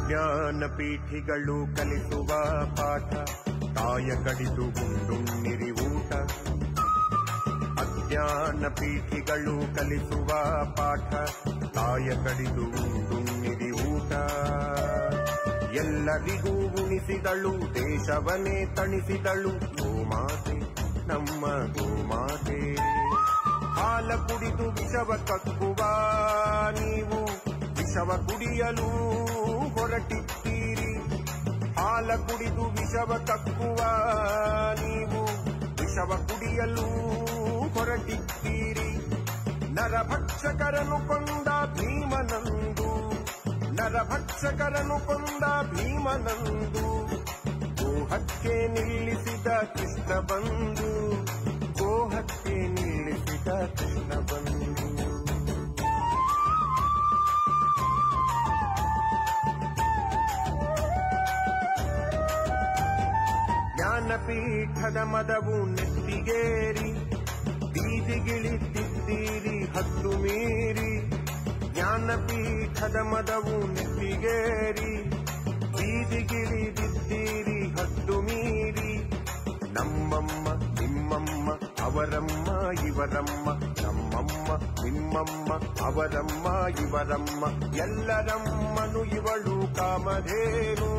ಅಜ್ಞಾನ ಪೀಠಿಗಳು ಕಲಿಸುವ ಪಾಠ ತಾಯ ಕಡಿದು ಗುಂಡುಣ್ಣಿರಿ ಊಟ ಅಜ್ಞಾನ ಪೀಠಿಗಳು ಕಲಿಸುವ ಪಾಠ ತಾಯ ಕಡಿದು ಉಂಡುಣ್ಣಿರಿ ಊಟ ಎಲ್ಲರಿಗೂ ಉಣಿಸಿದಳು ದೇಶವನ್ನೇ ತಣಿಸಿದಳು ಗೋಮಾತೆ ನಮ್ಮ ಗೋಮಾತೆ ಹಾಲ ಕುಡಿದು ವಿಷವ ಕಕ್ಕುವ ನೀವು ವಿಷವ ಕುಡಿಯಲು ಹೊರಟಿದ್ದೀರಿ ಹಾಲ ಕುಡಿದು ವಿಷವ ಕಕ್ಕುವ ನೀವು ವಿಷವ ಕುಡಿಯಲು ಹೊರಟಿದ್ದೀರಿ ನರಭಕ್ಷಕರನು ಕೊಂದ ಭೀಮನಂದು ನರಭಕ್ಷಕರನು ಕೊಂದ ಭೀಮನಂದು ಗೋಹತ್ಯೆ ನಿಲ್ಲಿಸಿದ ಕೃಷ್ಣ ಬಂದು ಗೋಹತ್ಯೆ ನಿಲ್ಲಿಸಿದ ಕೃಷ್ಣ ಬಂದು ಜ್ಞಾನಪೀಠದ ಮದವು ನೆತ್ತಿಗೇರಿ ಬೀದಿಗಿಳಿದಿದ್ದೀರಿ ಹತ್ತು ಮೀರಿ ಜ್ಞಾನಪೀಠದ ಮದವು ನೆತ್ತಿಗೇರಿ ಬೀದಿಗಿಳಿದಿದ್ದೀರಿ ಹತ್ತು ಮೀರಿ ನಮ್ಮಮ್ಮ ನಿಮ್ಮಮ್ಮ ಅವರಮ್ಮ ಇವರಮ್ಮ ನಮ್ಮಮ್ಮ ನಿಮ್ಮಮ್ಮ ಅವರಮ್ಮ ಇವರಮ್ಮ ಎಲ್ಲರಮ್ಮನು ಇವಳು ಕಾಮಧೇನು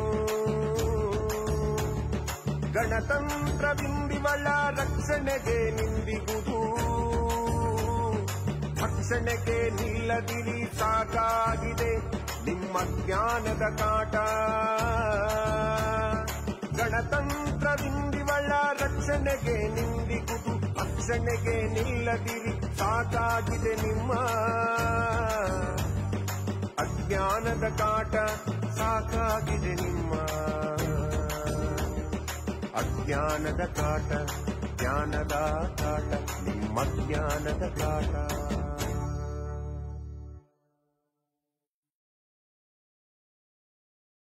ಗಣತಂತ್ರವಿಂದಿವಳ ರಕ್ಷಣೆಗೆ ನಿಂದಿಗುದು ಭಕ್ಷಣೆಗೆ ನಿಲ್ಲದಿರಿ ಸಾಕಾಗಿದೆ ನಿಮ್ಮ ಜ್ಞಾನದ ಕಾಟ ಗಣತಂತ್ರವಿಂದಿವಳ ರಕ್ಷಣೆಗೆ ನಿಂದಿಗುದು ಭಕ್ಷಣೆಗೆ ನಿಲ್ಲದಿರಿ ಸಾಕಾಗಿದೆ ನಿಮ್ಮ ಅಜ್ಞಾನದ ಕಾಟ ಸಾಕಾಗಿದೆ ನಿಮ್ಮ ಅಜ್ಞಾನದ ಕಾಟ ಜ್ಞಾನದ ಕಾಟ ನಿಮ್ಮ ಜ್ಞಾನದ ಕಾಟ